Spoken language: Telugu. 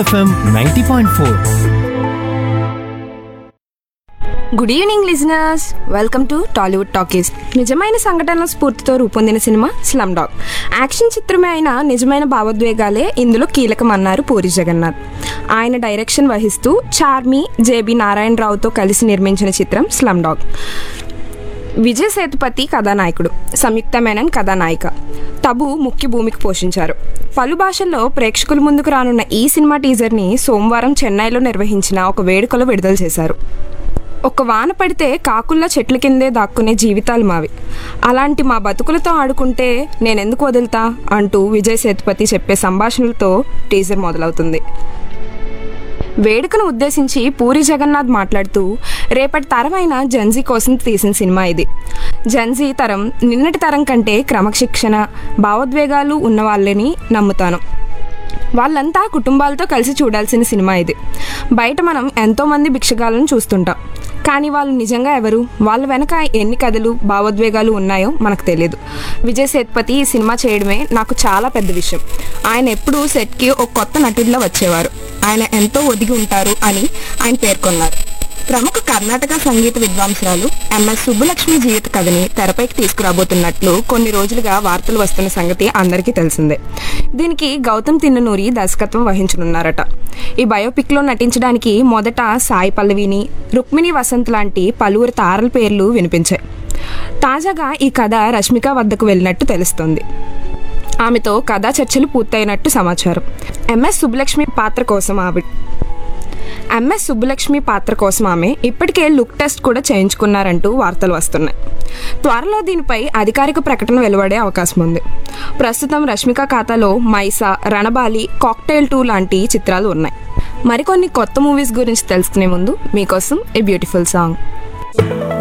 FM ninety point four good evening listeners welcome to Tollywood talkies నిజమైన సంఘటనల స్ఫూర్తితో రూపొందిన సినిమా స్లమ్ డాగ్ యాక్షన్ చిత్రమే అయిన నిజమైన భావోద్వేగాలే ఇందులో కీలకమన్నారు పూరి జగన్నాథ్ ఆయన డైరెక్షన్ వహిస్తూ చార్మి జేబి నారాయణరావుతో కలిసి నిర్మించిన చిత్రం స్లమ్ డాగ్ విజయ్ సేతుపతి కథానాయకుడు సంయుక్త మేనన్ కథానాయిక తబు ముఖ్య భూమికి పోషించారు పలు భాషల్లో ప్రేక్షకుల ముందుకు రానున్న ఈ సినిమా టీజర్ని సోమవారం చెన్నైలో నిర్వహించిన ఒక వేడుకలో విడుదల చేశారు ఒక వాన పడితే కాకుల్లా చెట్ల కిందే దాక్కునే జీవితాలు మావి అలాంటి మా బతుకులతో ఆడుకుంటే నేనెందుకు వదులుతా అంటూ విజయ్ సేతుపతి చెప్పే సంభాషణలతో టీజర్ మొదలవుతుంది వేడుకను ఉద్దేశించి పూరి జగన్నాథ్ మాట్లాడుతూ రేపటి తరమైన జన్జీ కోసం తీసిన సినిమా ఇది జన్జీ తరం నిన్నటి తరం కంటే క్రమశిక్షణ భావోద్వేగాలు ఉన్న వాళ్ళని నమ్ముతాను వాళ్ళంతా కుటుంబాలతో కలిసి చూడాల్సిన సినిమా ఇది బయట మనం ఎంతోమంది భిక్షగాలను చూస్తుంటాం కానీ వాళ్ళు నిజంగా ఎవరు వాళ్ళ వెనక ఎన్ని కథలు భావోద్వేగాలు ఉన్నాయో మనకు తెలియదు విజయ్ సేతుపతి ఈ సినిమా చేయడమే నాకు చాలా పెద్ద విషయం ఆయన ఎప్పుడూ సెట్కి ఒక కొత్త నటుడిలో వచ్చేవారు ఆయన ఎంతో ఒదిగి ఉంటారు అని ఆయన పేర్కొన్నారు ప్రముఖ కర్ణాటక సంగీత విద్వాంసురాలు ఎంఎస్ సుబ్బలక్ష్మి జీవిత కథని తెరపైకి తీసుకురాబోతున్నట్లు కొన్ని రోజులుగా వార్తలు వస్తున్న సంగతి అందరికీ తెలిసిందే దీనికి గౌతమ్ తిన్ననూరి దర్శకత్వం వహించనున్నారట ఈ బయోపిక్లో నటించడానికి మొదట సాయి పల్లవిని రుక్మిణి వసంత్ లాంటి పలువురు తారల పేర్లు వినిపించాయి తాజాగా ఈ కథ రష్మిక వద్దకు వెళ్ళినట్టు తెలుస్తోంది ఆమెతో కథా చర్చలు పూర్తయినట్టు సమాచారం ఎంఎస్ సుబ్బలక్ష్మి పాత్ర కోసం ఆవిడ ఎంఎస్ సుబ్బలక్ష్మి పాత్ర కోసం ఆమె ఇప్పటికే లుక్ టెస్ట్ కూడా చేయించుకున్నారంటూ వార్తలు వస్తున్నాయి త్వరలో దీనిపై అధికారిక ప్రకటన వెలువడే అవకాశం ఉంది ప్రస్తుతం రష్మిక ఖాతాలో మైసా రణబాలి కాక్టైల్ టూ లాంటి చిత్రాలు ఉన్నాయి మరికొన్ని కొత్త మూవీస్ గురించి తెలుసుకునే ముందు మీకోసం ఏ బ్యూటిఫుల్ సాంగ్